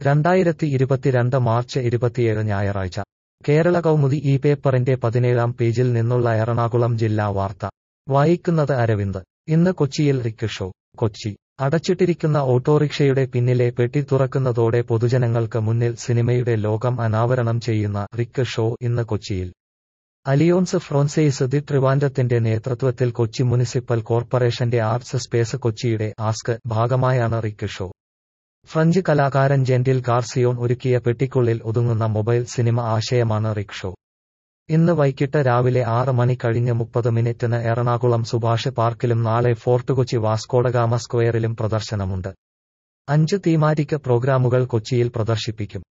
രണ്ടായിരത്തി ഇരുപത്തിരണ്ട് മാർച്ച് ഇരുപത്തിയേഴ് ഞായറാഴ്ച കേരള കൗമുദി ഈ പേപ്പറിന്റെ പതിനേഴാം പേജിൽ നിന്നുള്ള എറണാകുളം ജില്ലാ വാർത്ത വായിക്കുന്നത് അരവിന്ദ് ഇന്ന് കൊച്ചിയിൽ റിക്ക് ഷോ കൊച്ചി അടച്ചിട്ടിരിക്കുന്ന ഓട്ടോറിക്ഷയുടെ പിന്നിലെ പെട്ടി തുറക്കുന്നതോടെ പൊതുജനങ്ങൾക്ക് മുന്നിൽ സിനിമയുടെ ലോകം അനാവരണം ചെയ്യുന്ന റിക്ക് ഷോ ഇന്ന് കൊച്ചിയിൽ അലിയോൺസ് ഫ്രോൺസെയ്സ് ദി ട്രിവാൻഡത്തിന്റെ നേതൃത്വത്തിൽ കൊച്ചി മുനിസിപ്പൽ കോർപ്പറേഷന്റെ ആർട്സ് സ്പേസ് കൊച്ചിയുടെ ആസ്ക് ഭാഗമായാണ് റിക്ക് ഷോ ഫ്രഞ്ച് കലാകാരൻ ജെന്റിൽ ഗാർസിയോൺ ഒരുക്കിയ പെട്ടിക്കുള്ളിൽ ഒതുങ്ങുന്ന മൊബൈൽ സിനിമ ആശയമാണ് റിക് ഷോ ഇന്ന് വൈകിട്ട് രാവിലെ ആറ് മണി കഴിഞ്ഞ് മുപ്പത് മിനിറ്റിന് എറണാകുളം സുഭാഷ് പാർക്കിലും നാളെ ഫോർട്ട് കൊച്ചി വാസ്കോഡഗാമ സ്ക്വയറിലും പ്രദർശനമുണ്ട് അഞ്ച് തീമാറ്റിക് പ്രോഗ്രാമുകൾ കൊച്ചിയിൽ പ്രദർശിപ്പിക്കും